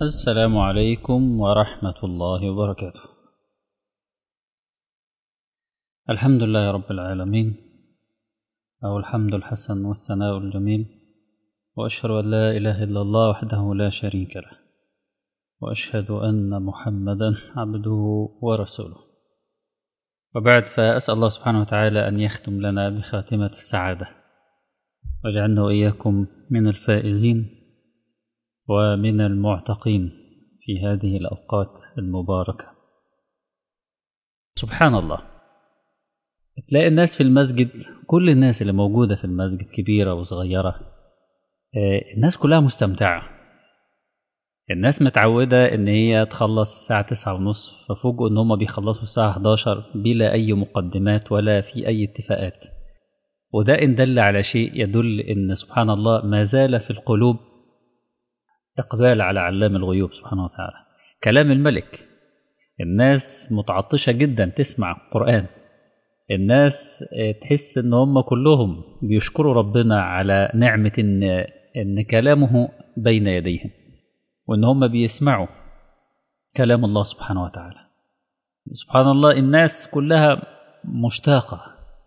السلام عليكم ورحمة الله وبركاته الحمد لله رب العالمين أو الحمد الحسن والثناء الجميل وأشهد أن لا إله إلا الله وحده لا شريك له وأشهد أن محمدا عبده ورسوله وبعد فأسأل الله سبحانه وتعالى أن يختم لنا بخاتمة السعادة واجعلنا وإياكم من الفائزين ومن المعتقين في هذه الأوقات المباركة سبحان الله تلاقي الناس في المسجد كل الناس اللي موجودة في المسجد كبيرة وصغيرة الناس كلها مستمتعة الناس متعودة إن هي تخلص الساعة تسعة ونص ففوجئوا إن هما بيخلصوا الساعة 11 بلا أي مقدمات ولا في أي اتفاقات وده إن دل على شيء يدل إن سبحان الله ما زال في القلوب إقبال على علام الغيوب سبحانه وتعالى كلام الملك الناس متعطشة جدا تسمع القرآن الناس تحس إن هم كلهم بيشكروا ربنا على نعمة إن, إن كلامه بين يديهم وإن هم بيسمعوا كلام الله سبحانه وتعالى سبحان الله الناس كلها مشتاقة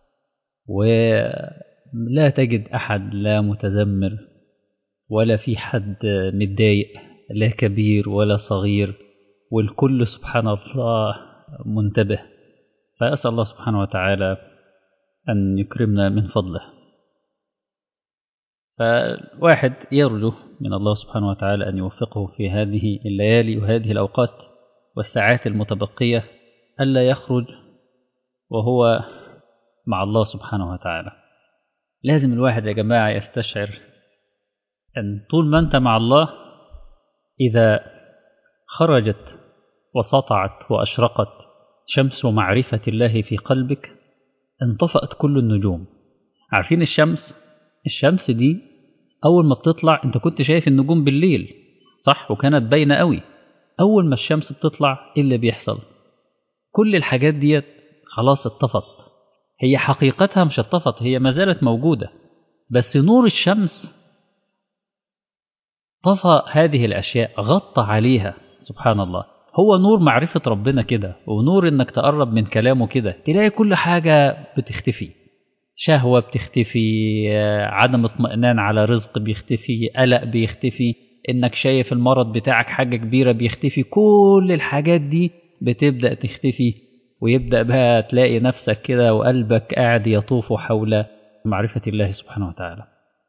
ولا تجد أحد لا متذمر ولا في حد متضايق لا كبير ولا صغير والكل سبحان الله منتبه فأسأل الله سبحانه وتعالى أن يكرمنا من فضله فواحد يرجو من الله سبحانه وتعالى أن يوفقه في هذه الليالي وهذه الأوقات والساعات المتبقية ألا يخرج وهو مع الله سبحانه وتعالى لازم الواحد يا جماعة يستشعر أن طول ما أنت مع الله إذا خرجت وسطعت وأشرقت شمس معرفة الله في قلبك انطفأت كل النجوم عارفين الشمس الشمس دي أول ما بتطلع أنت كنت شايف النجوم بالليل صح وكانت باينة قوي أول ما الشمس بتطلع إيه اللي بيحصل كل الحاجات ديت خلاص اتطفت هي حقيقتها مش اتطفت هي ما زالت موجودة بس نور الشمس طفى هذه الأشياء غطى عليها سبحان الله هو نور معرفة ربنا كده ونور إنك تقرب من كلامه كده تلاقي كل حاجة بتختفي شهوة بتختفي عدم اطمئنان على رزق بيختفي قلق بيختفي إنك شايف المرض بتاعك حاجة كبيرة بيختفي كل الحاجات دي بتبدأ تختفي ويبدأ بقى تلاقي نفسك كده وقلبك قاعد يطوف حول معرفة الله سبحانه وتعالى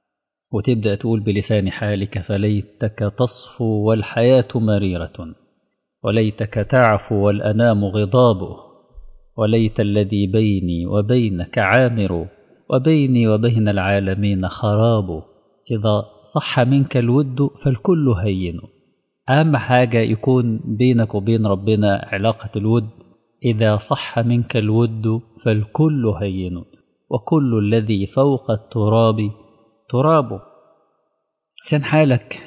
وتبدأ تقول بلسان حالك فليتك تصفو والحياة مريرة وليتك تعفو والأنام غضاب وليت الذي بيني وبينك عامر وبيني وبين العالمين خراب إذا صح منك الود فالكل هين أهم حاجة يكون بينك وبين ربنا علاقة الود إذا صح منك الود فالكل هين وكل الذي فوق التراب تراب عشان حالك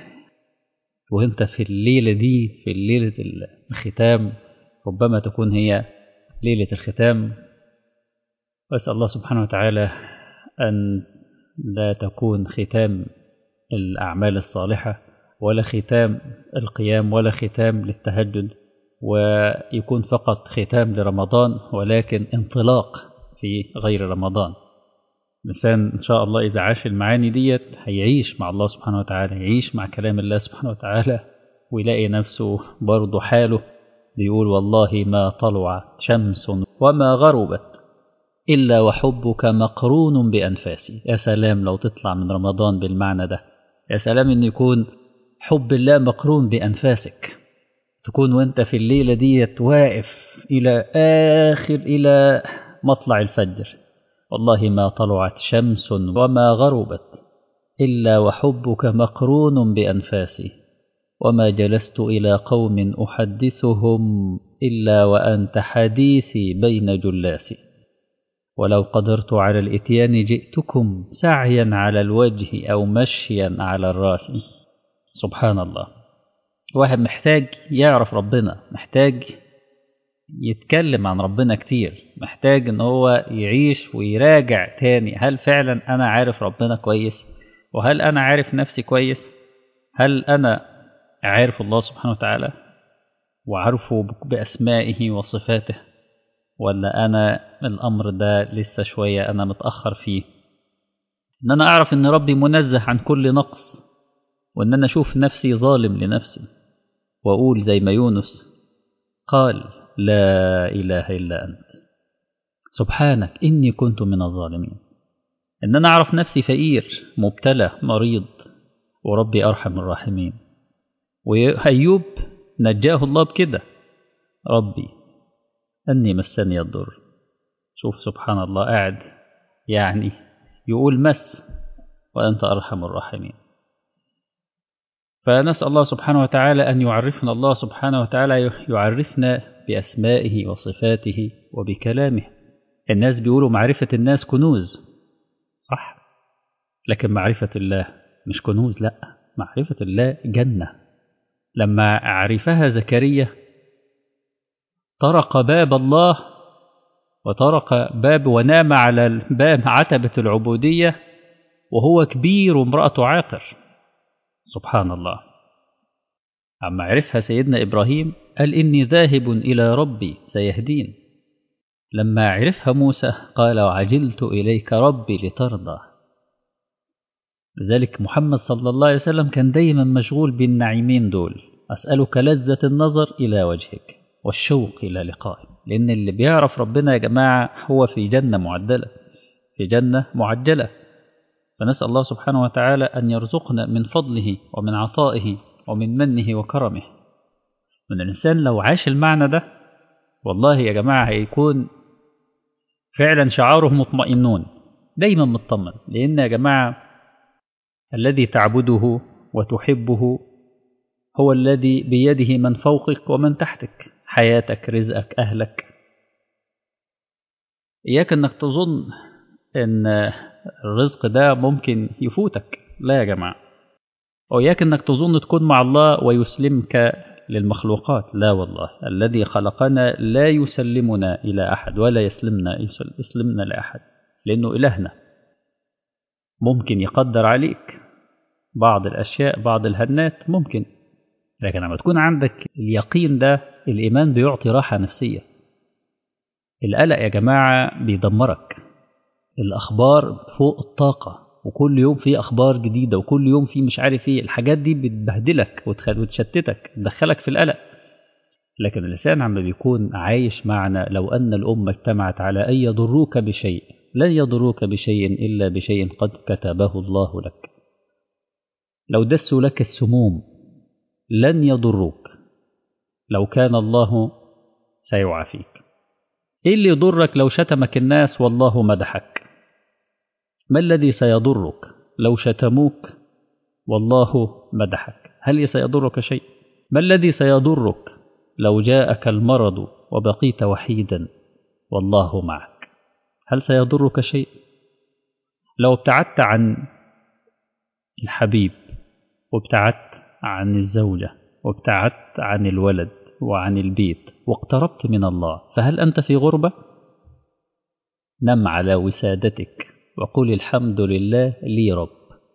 وانت في الليلة دي في ليلة الختام ربما تكون هي ليلة الختام وأسأل الله سبحانه وتعالى أن لا تكون ختام الأعمال الصالحة ولا ختام القيام ولا ختام للتهجد ويكون فقط ختام لرمضان ولكن انطلاق في غير رمضان الإنسان إن شاء الله إذا عاش المعاني ديت هيعيش مع الله سبحانه وتعالى يعيش مع كلام الله سبحانه وتعالى ويلاقي نفسه برضه حاله بيقول والله ما طلعت شمس وما غربت إلا وحبك مقرون بأنفاسي يا سلام لو تطلع من رمضان بالمعنى ده يا سلام إن يكون حب الله مقرون بأنفاسك تكون وانت في الليلة ديت واقف إلى آخر إلى مطلع الفجر والله ما طلعت شمس وما غربت إلا وحبك مقرون بأنفاسي وما جلست إلى قوم أحدثهم إلا وأنت حديثي بين جلاسي ولو قدرت على الإتيان جئتكم سعيا على الوجه أو مشيا على الراس سبحان الله واحد محتاج يعرف ربنا محتاج يتكلم عن ربنا كتير محتاج ان هو يعيش ويراجع تاني هل فعلا انا عارف ربنا كويس وهل انا عارف نفسي كويس هل انا عارف الله سبحانه وتعالى وعارفه بأسمائه وصفاته ولا أنا الأمر ده لسه شوية أنا متأخر فيه إن أنا أعرف إن ربي منزه عن كل نقص وإن أنا أشوف نفسي ظالم لنفسي وأقول زي ما يونس قال لا إله إلا أنت سبحانك إني كنت من الظالمين إن أنا أعرف نفسي فقير مبتلى مريض وربي أرحم الراحمين وأيوب نجاه الله بكده ربي أني مسني الضر شوف سبحان الله قاعد يعني يقول مس وأنت أرحم الراحمين فنسأل الله سبحانه وتعالى أن يعرفنا الله سبحانه وتعالى يعرفنا بأسمائه وصفاته وبكلامه الناس بيقولوا معرفة الناس كنوز صح لكن معرفة الله مش كنوز لا معرفة الله جنة لما عرفها زكريا طرق باب الله وطرق باب ونام على الباب عتبة العبودية وهو كبير وامرأته عاقر سبحان الله أما عرفها سيدنا إبراهيم قال إني ذاهب إلى ربي سيهدين لما عرفها موسى قال وعجلت إليك ربي لترضى لذلك محمد صلى الله عليه وسلم كان دايما مشغول بالنعيمين دول أسألك لذة النظر إلى وجهك والشوق إلى لقائك لأن اللي بيعرف ربنا يا جماعة هو في جنة معدلة في جنة معجلة فنسأل الله سبحانه وتعالى أن يرزقنا من فضله ومن عطائه ومن منه وكرمه من الإنسان لو عاش المعنى ده والله يا جماعة هيكون فعلا شعاره مطمئنون دايما مطمن لأن يا جماعة الذي تعبده وتحبه هو الذي بيده من فوقك ومن تحتك حياتك رزقك أهلك إياك أنك تظن أن الرزق ده ممكن يفوتك لا يا جماعة وإياك أنك تظن تكون مع الله ويسلمك للمخلوقات لا والله الذي خلقنا لا يسلمنا إلى أحد ولا يسلمنا يسلمنا لأحد لأنه إلهنا ممكن يقدر عليك بعض الأشياء بعض الهنات ممكن لكن لما تكون عندك اليقين ده الإيمان بيعطي راحة نفسية القلق يا جماعة بيدمرك الأخبار فوق الطاقة وكل يوم في أخبار جديدة وكل يوم في مش عارف إيه الحاجات دي بتبهدلك وتشتتك تدخلك في القلق لكن الإنسان عم بيكون عايش معنا لو أن الأمة اجتمعت على أن يضروك بشيء لن يضروك بشيء إلا بشيء قد كتبه الله لك لو دسوا لك السموم لن يضروك لو كان الله سيعافيك ايه اللي يضرك لو شتمك الناس والله مدحك ما الذي سيضرك لو شتموك والله مدحك هل سيضرك شيء ما الذي سيضرك لو جاءك المرض وبقيت وحيدا والله معك هل سيضرك شيء لو ابتعدت عن الحبيب وابتعدت عن الزوجة وابتعدت عن الولد وعن البيت واقتربت من الله فهل أنت في غربة؟ نم على وسادتك وقل الحمد لله لي رب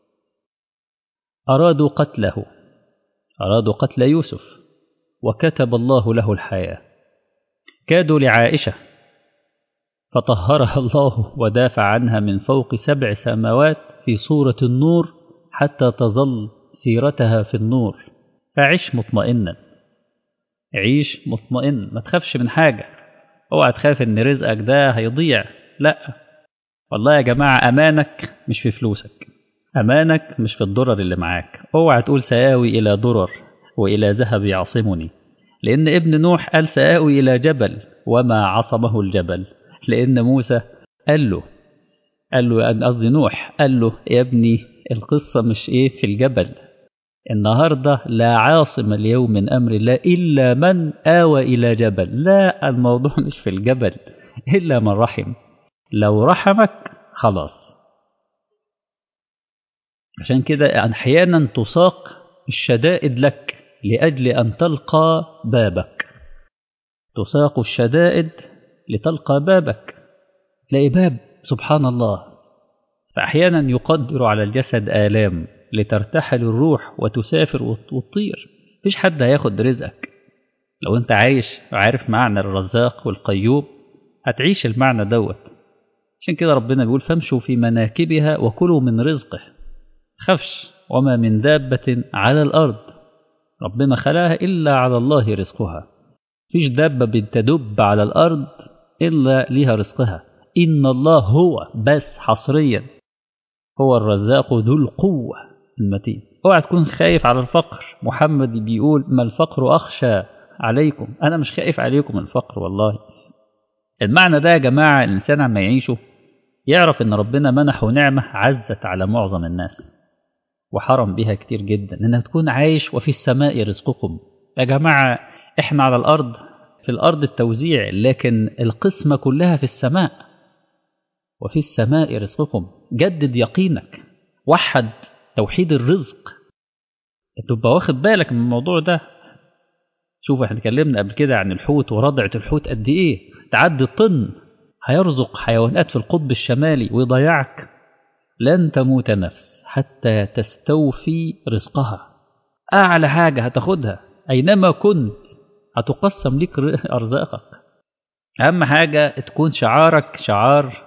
أرادوا قتله أرادوا قتل يوسف وكتب الله له الحياة كادوا لعائشة فطهرها الله ودافع عنها من فوق سبع سماوات في صورة النور حتى تظل سيرتها في النور فعش مطمئنا عيش مطمئن ما تخافش من حاجة اوعى تخاف ان رزقك ده هيضيع لا والله يا جماعة أمانك مش في فلوسك أمانك مش في الضرر اللي معاك اوعى تقول سآوي إلى ضرر وإلى ذهب يعصمني لأن ابن نوح قال سآوي إلى جبل وما عصمه الجبل لأن موسى قال له قال له قصدي نوح قال له يا ابني القصة مش إيه في الجبل النهاردة لا عاصم اليوم من أمر الله إلا من آوى إلى جبل لا الموضوع مش في الجبل إلا من رحم لو رحمك خلاص عشان كده أحيانا تساق الشدائد لك لأجل أن تلقى بابك تساق الشدائد لتلقى بابك تلاقي باب سبحان الله فأحيانا يقدر على الجسد آلام لترتحل الروح وتسافر وتطير مفيش حد هياخد رزقك لو انت عايش وعارف معنى الرزاق والقيوم هتعيش المعنى دوت عشان كده ربنا بيقول فامشوا في مناكبها وكلوا من رزقه خفش وما من دابة على الأرض ربنا خلاها إلا على الله رزقها فيش دابة بتدب على الأرض إلا ليها رزقها إن الله هو بس حصريا هو الرزاق ذو القوة المتين اوعى تكون خايف على الفقر محمد بيقول ما الفقر أخشى عليكم أنا مش خايف عليكم الفقر والله المعنى ده يا جماعة الإنسان عما يعيشه يعرف إن ربنا منحه نعمة عزت على معظم الناس وحرم بها كتير جدا إنك تكون عايش وفي السماء رزقكم يا جماعة إحنا على الأرض في الأرض التوزيع لكن القسمة كلها في السماء وفي السماء رزقكم جدد يقينك وحد توحيد الرزق تبقى واخد بالك من الموضوع ده شوف احنا اتكلمنا قبل كده عن الحوت ورضعة الحوت قد ايه تعدي الطن هيرزق حيوانات في القطب الشمالي ويضيعك لن تموت نفس حتى تستوفي رزقها أعلى حاجة هتاخدها أينما كنت هتقسم لك أرزاقك أهم حاجة تكون شعارك شعار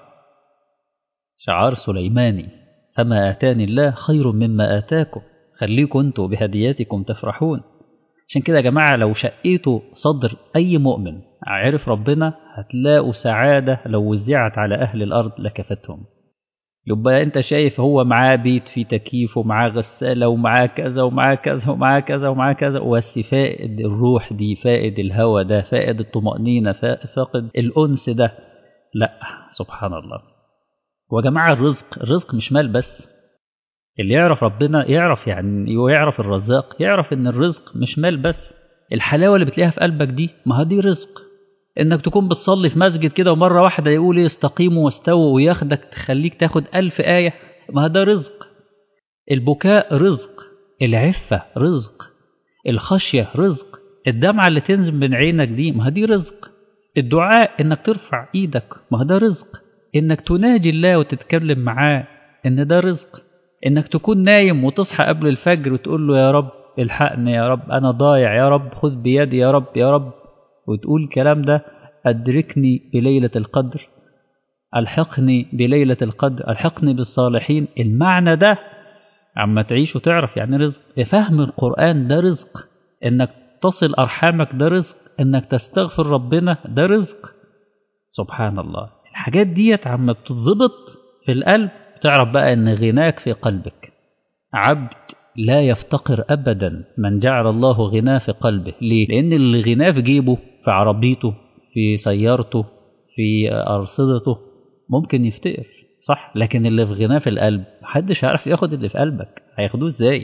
شعار سليماني فما آتاني الله خير مما آتاكم خليكم انتوا بهدياتكم تفرحون عشان كده يا جماعة لو شقيتوا صدر أي مؤمن عرف ربنا هتلاقوا سعادة لو وزعت على أهل الأرض لكفتهم يبقى أنت شايف هو معاه بيت فيه تكييف ومعاه غسالة ومعاه كذا ومعاه كذا ومعاه كذا ومعاه كذا بس فائد الروح دي فائد الهوى ده فائد الطمأنينة فاقد الأنس ده لا سبحان الله وجماعة الرزق الرزق مش مال بس اللي يعرف ربنا يعرف يعني ويعرف الرزاق يعرف ان الرزق مش مال بس الحلاوة اللي بتلاقيها في قلبك دي ما دي رزق انك تكون بتصلي في مسجد كده ومرة واحدة يقول ايه استقيموا واستووا وياخدك تخليك تاخد ألف آية ما ده رزق البكاء رزق العفة رزق الخشية رزق الدمعة اللي تنزل من عينك دي ما دي رزق الدعاء انك ترفع ايدك ما ده رزق انك تناجي الله وتتكلم معاه ان ده رزق انك تكون نايم وتصحى قبل الفجر وتقول له يا رب الحقني يا رب انا ضايع يا رب خذ بيدي يا رب يا رب وتقول الكلام ده ادركني بليله القدر الحقني بليله القدر الحقني بالصالحين المعنى ده عما تعيش وتعرف يعني رزق فهم القران ده رزق انك تصل ارحامك ده رزق انك تستغفر ربنا ده رزق سبحان الله الحاجات ديت عما بتتظبط في القلب تعرف بقى ان غناك في قلبك عبد لا يفتقر ابدا من جعل الله غناه في قلبه ليه لان اللي غناه في جيبه في عربيته في سيارته في ارصدته ممكن يفتقر صح لكن اللي في غناه في القلب محدش هيعرف ياخد اللي في قلبك هياخدوه ازاي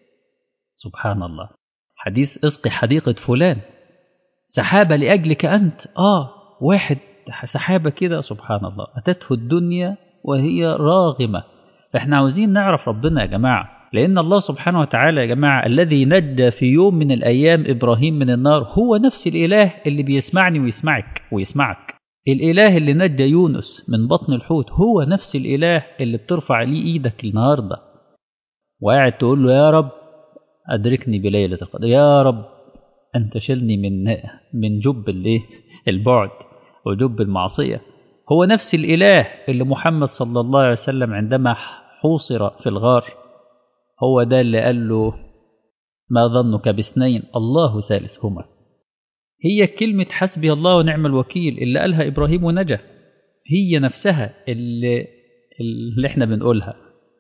سبحان الله حديث اسقي حديقة فلان سحابة لأجلك أنت آه واحد سحابة كده سبحان الله أتته الدنيا وهي راغمة فإحنا عاوزين نعرف ربنا يا جماعة لأن الله سبحانه وتعالى يا جماعة الذي نجى في يوم من الأيام إبراهيم من النار هو نفس الإله اللي بيسمعني ويسمعك ويسمعك الإله اللي نجى يونس من بطن الحوت هو نفس الإله اللي بترفع ليه إيدك النهاردة وقاعد تقول له يا رب أدركني بليلة القدر يا رب أنت شلني من من جب الإيه البعد وجب المعصية هو نفس الإله اللي محمد صلى الله عليه وسلم عندما حوصر في الغار هو ده اللي قال له ما ظنك باثنين الله ثالثهما هي كلمة حسبي الله ونعم الوكيل اللي قالها إبراهيم ونجا هي نفسها اللي, اللي احنا بنقولها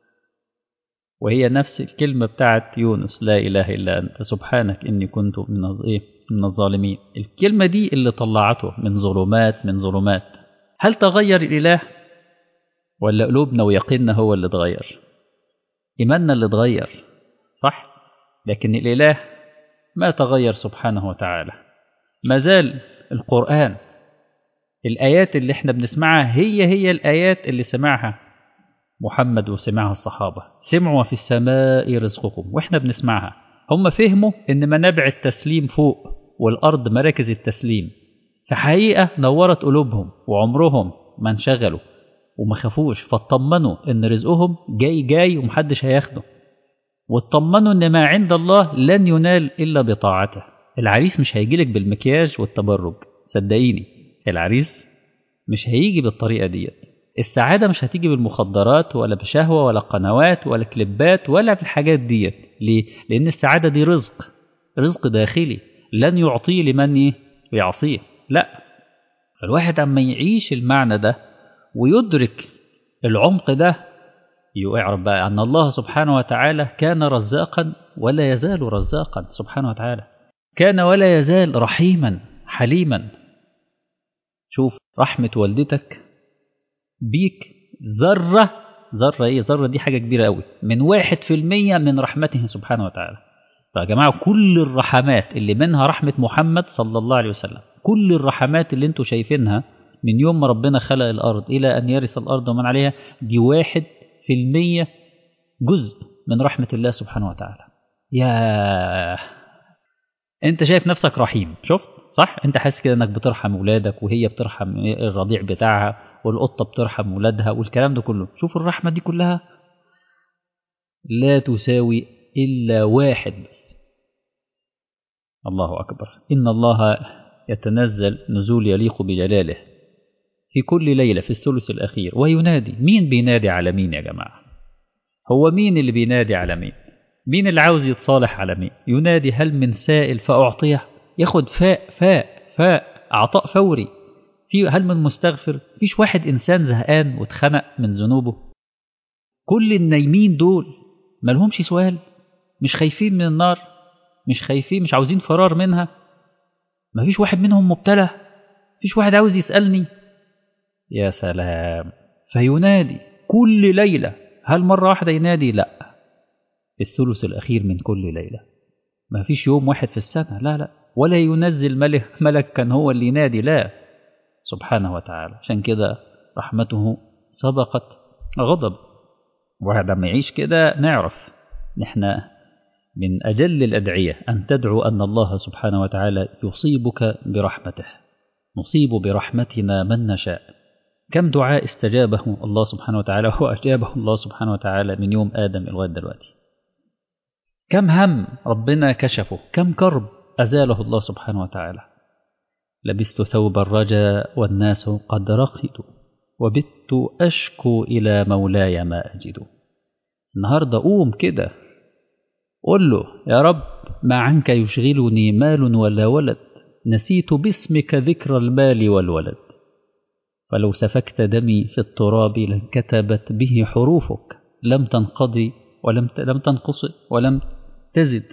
وهي نفس الكلمة بتاعت يونس لا إله إلا أنت سبحانك إني كنت من من الظالمين الكلمة دي اللي طلعته من ظلمات من ظلمات هل تغير الإله ولا قلوبنا ويقيننا هو اللي اتغير إيماننا اللي اتغير صح لكن الإله ما تغير سبحانه وتعالى ما زال القرآن الآيات اللي احنا بنسمعها هي هي الآيات اللي سمعها محمد وسمعها الصحابة سمعوا في السماء رزقكم واحنا بنسمعها هم فهموا ان منابع التسليم فوق والأرض مراكز التسليم فحقيقة نورت قلوبهم وعمرهم ما انشغلوا وما خافوش فاطمنوا ان رزقهم جاي جاي ومحدش هياخده واطمنوا ان ما عند الله لن ينال الا بطاعته العريس مش هيجيلك بالمكياج والتبرج صدقيني العريس مش هيجي بالطريقه ديت السعاده مش هتيجي بالمخدرات ولا بشهوه ولا قنوات ولا كليبات ولا بالحاجات ديت ليه لان السعاده دي رزق رزق داخلي لن يعطيه لمن يعصيه لا فالواحد اما يعيش المعنى ده ويدرك العمق ده يعرف بقى أن الله سبحانه وتعالى كان رزاقا ولا يزال رزاقا سبحانه وتعالى كان ولا يزال رحيما حليما شوف رحمة والدتك بيك ذرة ذرة ايه ذرة دي حاجة كبيرة قوي من واحد في المية من رحمته سبحانه وتعالى فيا جماعة كل الرحمات اللي منها رحمة محمد صلى الله عليه وسلم كل الرحمات اللي انتوا شايفينها من يوم ما ربنا خلق الأرض إلى أن يرث الأرض ومن عليها دي واحد في المية جزء من رحمة الله سبحانه وتعالى يا انت شايف نفسك رحيم شفت صح انت حاسس كده انك بترحم ولادك وهي بترحم الرضيع بتاعها والقطة بترحم ولادها والكلام ده كله شوف الرحمة دي كلها لا تساوي إلا واحد بس الله أكبر إن الله يتنزل نزول يليق بجلاله في كل ليلة في الثلث الأخير وينادي مين بينادي على مين يا جماعة هو مين اللي بينادي على مين مين اللي عاوز يتصالح على مين ينادي هل من سائل فأعطيه ياخد فاء فاء فاء عطاء فوري في هل من مستغفر فيش واحد إنسان زهقان واتخنق من ذنوبه كل النايمين دول ملهمش سؤال مش خايفين من النار مش خايفين مش عاوزين فرار منها مفيش واحد منهم مبتلى مفيش واحد عاوز يسألني يا سلام فينادي كل ليلة هل مرة واحدة ينادي لا الثلث الأخير من كل ليلة ما فيش يوم واحد في السنة لا لا ولا ينزل ملك ملك كان هو اللي ينادي لا سبحانه وتعالى عشان كده رحمته سبقت غضب واحد لما يعيش كده نعرف نحن من أجل الأدعية أن تدعو أن الله سبحانه وتعالى يصيبك برحمته نصيب برحمتنا من نشاء كم دعاء استجابه الله سبحانه وتعالى وأجابه الله سبحانه وتعالى من يوم آدم لغاية دلوقتي كم هم ربنا كشفه كم كرب أزاله الله سبحانه وتعالى لبست ثوب الرجاء والناس قد رقدوا وبت أشكو إلى مولاي ما أجد النهاردة قوم كده قل له يا رب ما عنك يشغلني مال ولا ولد نسيت باسمك ذكر المال والولد فلو سفكت دمي في التراب لانكتبت به حروفك لم تنقضي ولم لم تنقص ولم تزد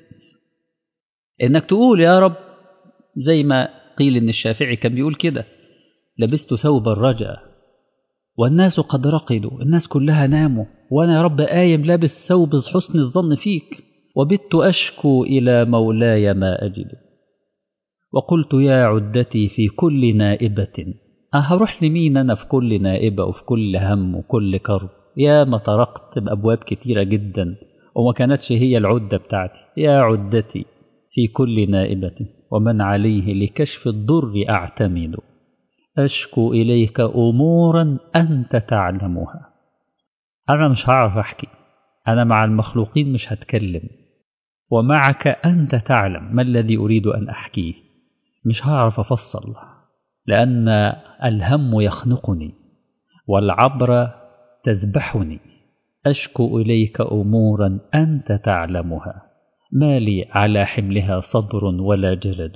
انك تقول يا رب زي ما قيل ان الشافعي كان بيقول كده لبست ثوب الرجاء والناس قد رقدوا الناس كلها ناموا وانا يا رب قايم لابس ثوب حسن الظن فيك وبت اشكو الى مولاي ما اجد وقلت يا عدتي في كل نائبه هروح لمين أنا في كل نائبة وفي كل هم وكل كرب يا ما طرقت بأبواب كتيرة جدا وما كانتش هي العدة بتاعتي يا عدتي في كل نائبة ومن عليه لكشف الضر أعتمد أشكو إليك أمورا أنت تعلمها أنا مش هعرف أحكي أنا مع المخلوقين مش هتكلم ومعك أنت تعلم ما الذي أريد أن أحكيه مش هعرف أفصل لأن الهم يخنقني والعبر تذبحني أشكو إليك أمورا أنت تعلمها ما لي على حملها صبر ولا جلد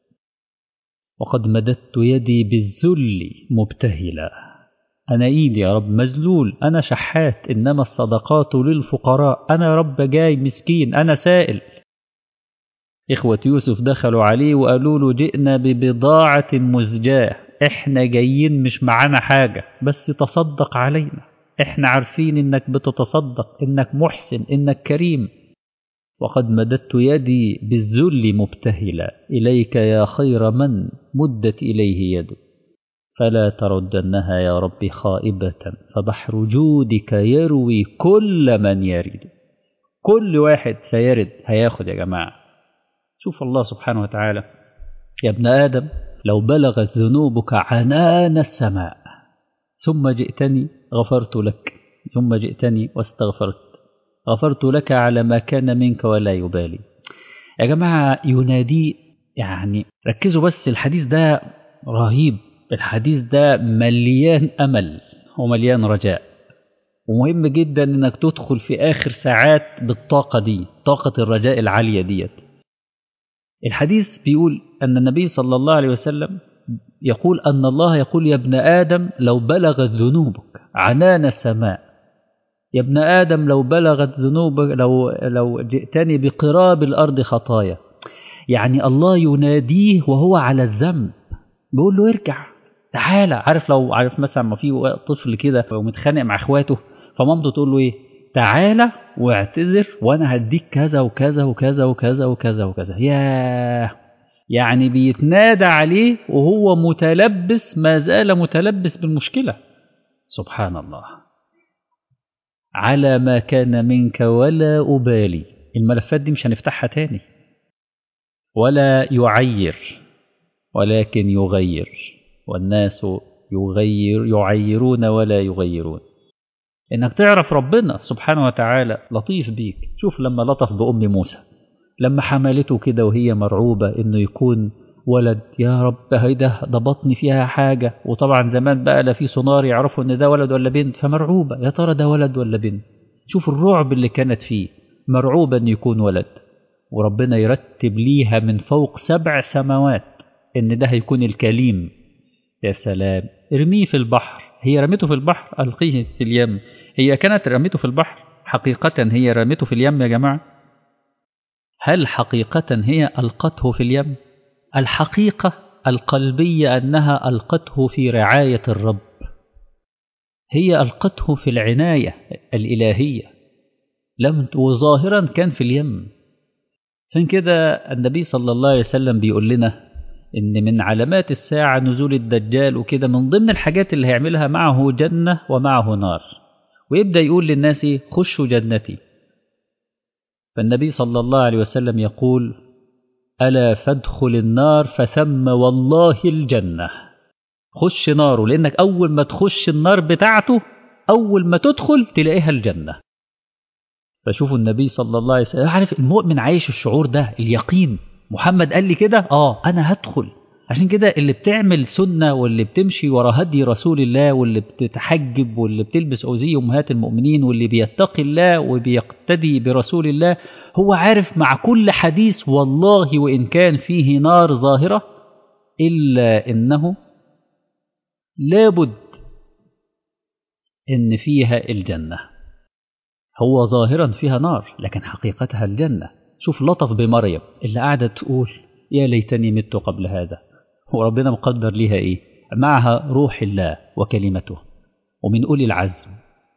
وقد مددت يدي بالذل مبتهلا أنا إيدي يا رب مذلول أنا شحات إنما الصدقات للفقراء أنا يا رب جاي مسكين أنا سائل إخوة يوسف دخلوا عليه وقالوا له جئنا ببضاعة مزجاة إحنا جايين مش معانا حاجة بس تصدق علينا إحنا عارفين إنك بتتصدق إنك محسن إنك كريم وقد مددت يدي بالذل مبتهلا إليك يا خير من مدت إليه يد فلا تردنها يا رب خائبة فبحر جودك يروي كل من يرد كل واحد سيرد هياخد يا جماعه شوف الله سبحانه وتعالى يا ابن آدم لو بلغت ذنوبك عنان السماء ثم جئتني غفرت لك ثم جئتني واستغفرت غفرت لك على ما كان منك ولا يبالي يا جماعة ينادي يعني ركزوا بس الحديث ده رهيب الحديث ده مليان أمل ومليان رجاء ومهم جدا انك تدخل في اخر ساعات بالطاقة دي طاقة الرجاء العالية ديت الحديث بيقول ان النبي صلى الله عليه وسلم يقول ان الله يقول يا ابن ادم لو بلغت ذنوبك عنان السماء يا ابن ادم لو بلغت ذنوبك لو لو جئتني بقراب الارض خطايا يعني الله يناديه وهو على الذنب بيقول له ارجع تعالى عارف لو عارف مثلا ما في طفل كده ومتخانق مع اخواته فمامته تقول له ايه تعالى واعتذر وانا هديك كذا وكذا وكذا وكذا وكذا وكذا ياه يعني بيتنادى عليه وهو متلبس ما زال متلبس بالمشكله سبحان الله على ما كان منك ولا أبالي الملفات دي مش هنفتحها تاني ولا يعير ولكن يغير والناس يغير يعيرون ولا يغيرون انك تعرف ربنا سبحانه وتعالى لطيف بيك شوف لما لطف بأم موسى لما حملته كده وهي مرعوبة انه يكون ولد يا رب هيدا ده بطني فيها حاجة وطبعا زمان بقى لا في سونار يعرفوا ان ده ولد ولا بنت فمرعوبة يا ترى ده ولد ولا بنت شوف الرعب اللي كانت فيه مرعوبة ان يكون ولد وربنا يرتب ليها من فوق سبع سماوات ان ده هيكون الكليم يا سلام ارميه في البحر هي رميته في البحر القيه في اليم هي كانت رميته في البحر حقيقة هي رميته في اليم يا جماعة هل حقيقة هي ألقته في اليم الحقيقة القلبية أنها ألقته في رعاية الرب هي ألقته في العناية الإلهية لم وظاهرا كان في اليم عشان كده النبي صلى الله عليه وسلم بيقول لنا إن من علامات الساعة نزول الدجال وكده من ضمن الحاجات اللي هيعملها معه جنة ومعه نار ويبدأ يقول للناس خشوا جنتي فالنبي صلى الله عليه وسلم يقول ألا فادخل النار فثم والله الجنة خش ناره لأنك أول ما تخش النار بتاعته أول ما تدخل تلاقيها الجنة فشوفوا النبي صلى الله عليه وسلم عارف المؤمن عايش الشعور ده اليقين محمد قال لي كده اه انا هدخل عشان كده اللي بتعمل سنة واللي بتمشي ورا هدي رسول الله واللي بتتحجب واللي بتلبس أوزي أمهات المؤمنين واللي بيتقي الله وبيقتدي برسول الله هو عارف مع كل حديث والله وإن كان فيه نار ظاهرة إلا إنه لابد إن فيها الجنة هو ظاهرا فيها نار لكن حقيقتها الجنة شوف لطف بمريم اللي قاعدة تقول يا ليتني مت قبل هذا وربنا مقدر ليها إيه معها روح الله وكلمته ومن أولي العزم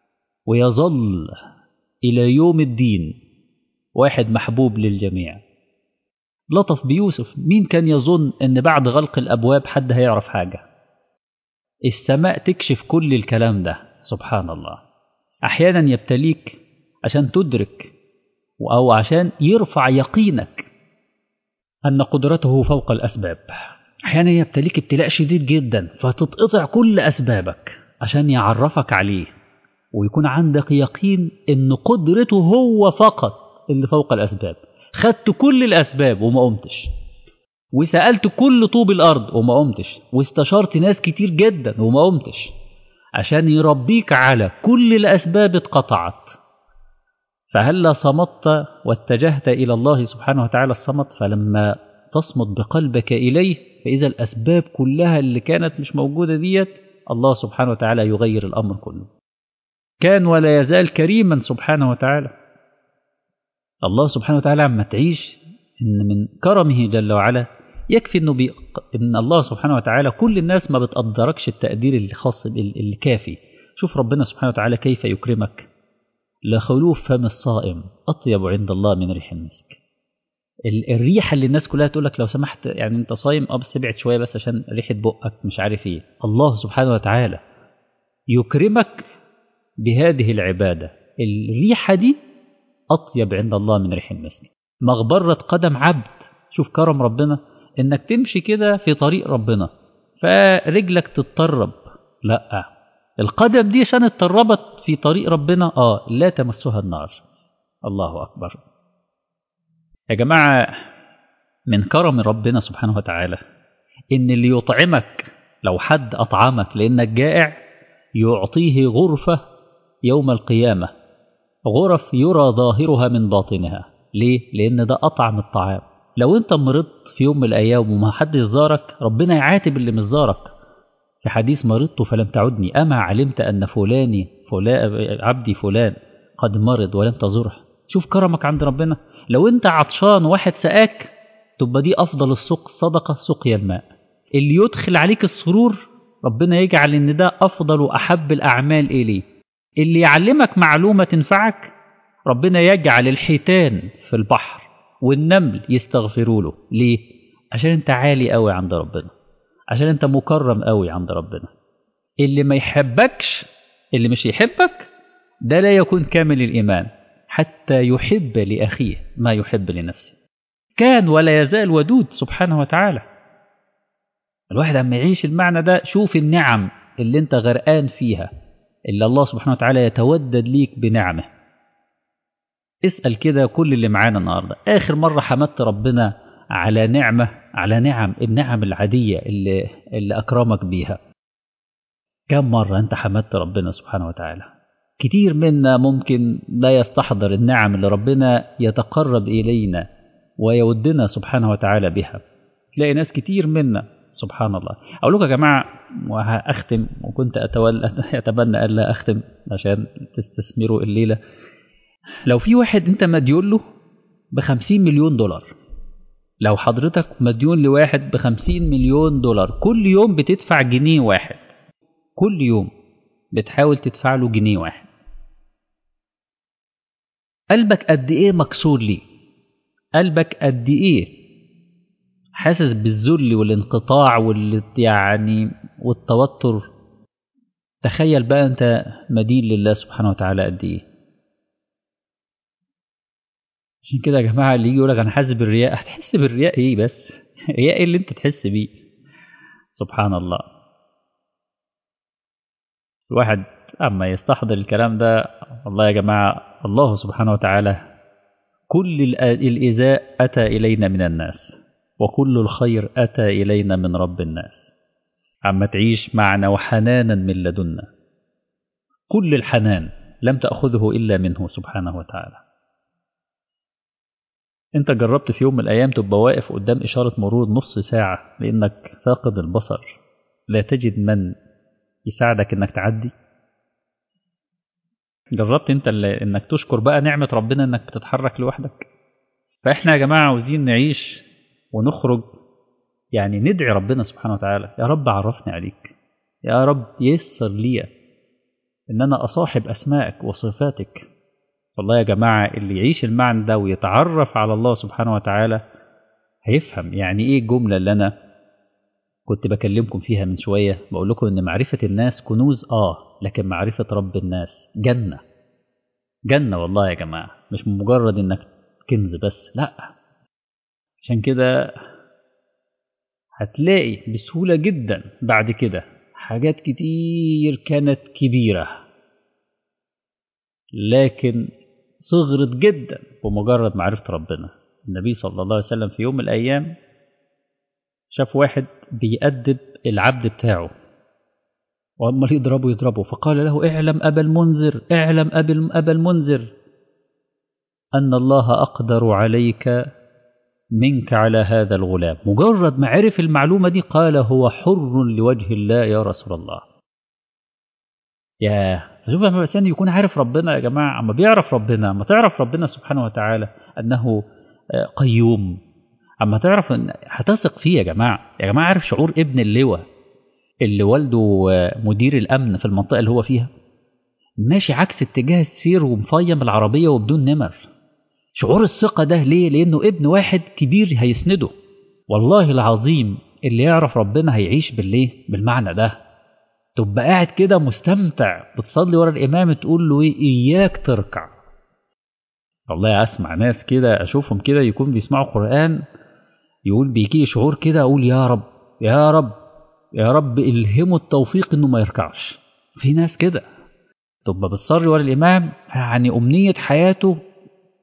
ويظل إلى يوم الدين واحد محبوب للجميع لطف بيوسف مين كان يظن أن بعد غلق الأبواب حد هيعرف حاجة السماء تكشف كل الكلام ده سبحان الله أحيانا يبتليك عشان تدرك أو عشان يرفع يقينك أن قدرته فوق الأسباب أحيانا يبتليك ابتلاء شديد جدا فتتقطع كل أسبابك عشان يعرفك عليه ويكون عندك يقين أن قدرته هو فقط اللي فوق الأسباب خدت كل الأسباب وما قمتش وسألت كل طوب الأرض وما قمتش واستشرت ناس كتير جدا وما قمتش عشان يربيك على كل الأسباب اتقطعت فهلا صمت واتجهت إلى الله سبحانه وتعالى الصمت فلما تصمت بقلبك إليه فإذا الأسباب كلها اللي كانت مش موجودة ديت الله سبحانه وتعالى يغير الأمر كله كان ولا يزال كريما سبحانه وتعالى الله سبحانه وتعالى عما تعيش إن من كرمه جل وعلا يكفي إنه بي... إن الله سبحانه وتعالى كل الناس ما بتقدركش التقدير الخاص الكافي شوف ربنا سبحانه وتعالى كيف يكرمك لخلوف فم الصائم أطيب عند الله من ريح المسك الريحة اللي الناس كلها تقول لك لو سمحت يعني انت صايم اه بس ابعد شوية بس عشان ريحة بقك مش عارف ايه الله سبحانه وتعالى يكرمك بهذه العبادة الريحة دي أطيب عند الله من ريح المسك مغبرة قدم عبد شوف كرم ربنا انك تمشي كده في طريق ربنا فرجلك تتطرب لا القدم دي عشان اتطربت في طريق ربنا اه لا تمسها النار الله أكبر يا جماعة من كرم ربنا سبحانه وتعالى إن اللي يطعمك لو حد أطعمك لأنك جائع يعطيه غرفة يوم القيامة غرف يرى ظاهرها من باطنها ليه؟ لأن ده أطعم الطعام لو أنت مرضت في يوم من الأيام وما حدش زارك ربنا يعاتب اللي مش زارك في حديث مرضت فلم تعدني أما علمت أن فلاني فلان عبدي فلان قد مرض ولم تزره شوف كرمك عند ربنا لو أنت عطشان واحد سقاك تبقى دي أفضل السق صدقة سقيا الماء اللي يدخل عليك السرور ربنا يجعل ان ده افضل واحب الاعمال اليه اللي يعلمك معلومه تنفعك ربنا يجعل الحيتان في البحر والنمل يستغفروا له ليه عشان انت عالي قوي عند ربنا عشان انت مكرم قوي عند ربنا اللي ما يحبكش اللي مش يحبك ده لا يكون كامل الايمان حتى يحب لاخيه ما يحب لنفسه كان ولا يزال ودود سبحانه وتعالى الواحد لما يعيش المعنى ده شوف النعم اللي انت غرقان فيها اللي الله سبحانه وتعالى يتودد ليك بنعمه اسأل كده كل اللي معانا النهاردة آخر مرة حمدت ربنا على نعمة على نعم النعم العادية اللي, اللي أكرمك بيها كم مرة أنت حمدت ربنا سبحانه وتعالى كتير منا ممكن لا يستحضر النعم اللي ربنا يتقرب إلينا ويودنا سبحانه وتعالى بها تلاقي ناس كتير منا سبحان الله أقول لكم يا جماعة وهأختم وكنت أتولى أتمنى ألا أختم عشان تستثمروا الليلة لو في واحد أنت مديون له بخمسين مليون دولار لو حضرتك مديون لواحد بخمسين مليون دولار كل يوم بتدفع جنيه واحد كل يوم بتحاول تدفع له جنيه واحد قلبك قد ايه مكسور ليه قلبك قد ايه حاسس بالذل والانقطاع وال يعني والتوتر تخيل بقى انت مدين لله سبحانه وتعالى قد ايه عشان كده يا جماعه اللي يجي يقول لك انا حاسس بالرياء هتحس بالرياء ايه بس رياء ايه اللي انت تحس بيه سبحان الله الواحد اما يستحضر الكلام ده والله يا جماعه الله سبحانه وتعالى كل الإيذاء أتى إلينا من الناس وكل الخير أتى إلينا من رب الناس عما تعيش معنا وحنانا من لدنا كل الحنان لم تأخذه إلا منه سبحانه وتعالى أنت جربت في يوم من الأيام تبقى واقف قدام إشارة مرور نص ساعة لأنك فاقد البصر لا تجد من يساعدك إنك تعدي جربت انت اللي انك تشكر بقى نعمة ربنا انك بتتحرك لوحدك فاحنا يا جماعة عاوزين نعيش ونخرج يعني ندعي ربنا سبحانه وتعالى يا رب عرفني عليك يا رب يسر لي ان انا اصاحب اسمائك وصفاتك والله يا جماعة اللي يعيش المعنى ده ويتعرف على الله سبحانه وتعالى هيفهم يعني ايه الجملة اللي انا كنت بكلمكم فيها من شوية بقول لكم ان معرفة الناس كنوز اه لكن معرفة رب الناس جنة جنة والله يا جماعة مش مجرد انك كنز بس لا عشان كده هتلاقي بسهولة جدا بعد كده حاجات كتير كانت كبيرة لكن صغرت جدا بمجرد معرفة ربنا النبي صلى الله عليه وسلم في يوم من الأيام شاف واحد بيأدب العبد بتاعه وأما يضربه يضربه فقال له اعلم أبا المنذر اعلم أبا المنذر أن الله أقدر عليك منك على هذا الغلام مجرد ما عرف المعلومة دي قال هو حر لوجه الله يا رسول الله يا شوف لما الإنسان يكون عارف ربنا يا جماعة أما بيعرف ربنا أما تعرف ربنا سبحانه وتعالى أنه قيوم أما تعرف أن هتثق فيه يا جماعة يا جماعة عارف شعور ابن اللواء اللي والده مدير الأمن في المنطقة اللي هو فيها ماشي عكس اتجاه السير ومفيم العربية وبدون نمر شعور الثقة ده ليه؟ لأنه ابن واحد كبير هيسنده والله العظيم اللي يعرف ربنا هيعيش بالليه؟ بالمعنى ده تبقى قاعد كده مستمتع بتصلي ورا الإمام تقول له إيه إياك تركع والله أسمع ناس كده أشوفهم كده يكون بيسمعوا قرآن يقول بيجي شعور كده أقول يا رب يا رب يا رب الهمه التوفيق إنه ما يركعش في ناس كده تبقى بتصلي ورا الإمام يعني أمنية حياته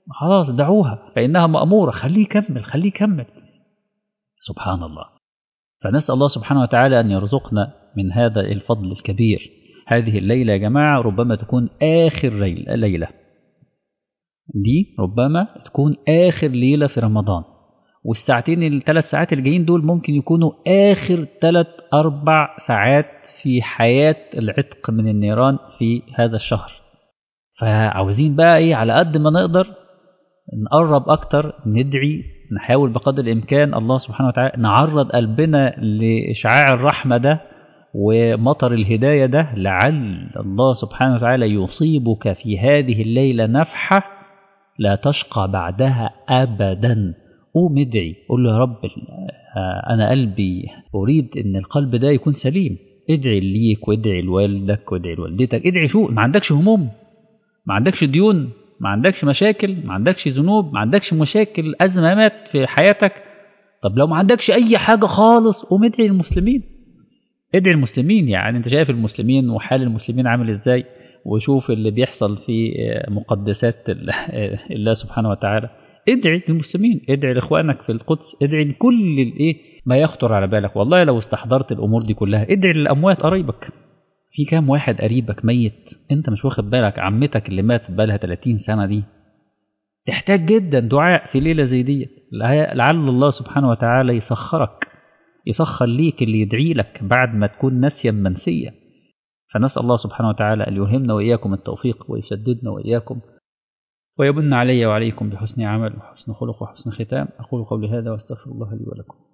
خلاص دعوها فإنها مأمورة خليه يكمل خليه يكمل سبحان الله فنسأل الله سبحانه وتعالى أن يرزقنا من هذا الفضل الكبير هذه الليلة يا جماعة ربما تكون آخر ليلة دي ربما تكون آخر ليلة في رمضان والساعتين الثلاث ساعات الجايين دول ممكن يكونوا آخر ثلاث أربع ساعات في حياة العتق من النيران في هذا الشهر فعاوزين بقى إيه على قد ما نقدر نقرب أكتر ندعي نحاول بقدر الإمكان الله سبحانه وتعالى نعرض قلبنا لإشعاع الرحمة ده ومطر الهداية ده لعل الله سبحانه وتعالى يصيبك في هذه الليلة نفحة لا تشقى بعدها أبدا قوم ادعي قول له يا رب أنا قلبي أريد أن القلب ده يكون سليم ادعي ليك وادعي لوالدك وادعي لوالدتك ادعي شو ما عندكش هموم ما عندكش ديون ما عندكش مشاكل ما عندكش ذنوب ما عندكش مشاكل أزمات في حياتك طب لو ما عندكش أي حاجة خالص قوم ادعي للمسلمين ادعي المسلمين يعني انت شايف المسلمين وحال المسلمين عامل ازاي وشوف اللي بيحصل في مقدسات الله سبحانه وتعالى ادعي للمسلمين ادعي لاخوانك في القدس ادعي لكل الايه ما يخطر على بالك والله لو استحضرت الامور دي كلها ادعي للاموات قرايبك في كام واحد قريبك ميت انت مش واخد بالك عمتك اللي ماتت بقالها 30 سنه دي تحتاج جدا دعاء في ليله زي دي لعل الله سبحانه وتعالى يسخرك يسخر ليك اللي يدعي لك بعد ما تكون نسيا منسيا فنسأل الله سبحانه وتعالى أن يلهمنا وإياكم التوفيق ويسددنا وإياكم ويمن علي وعليكم بحسن عمل وحسن خلق وحسن ختام أقول قولي هذا واستغفر الله لي ولكم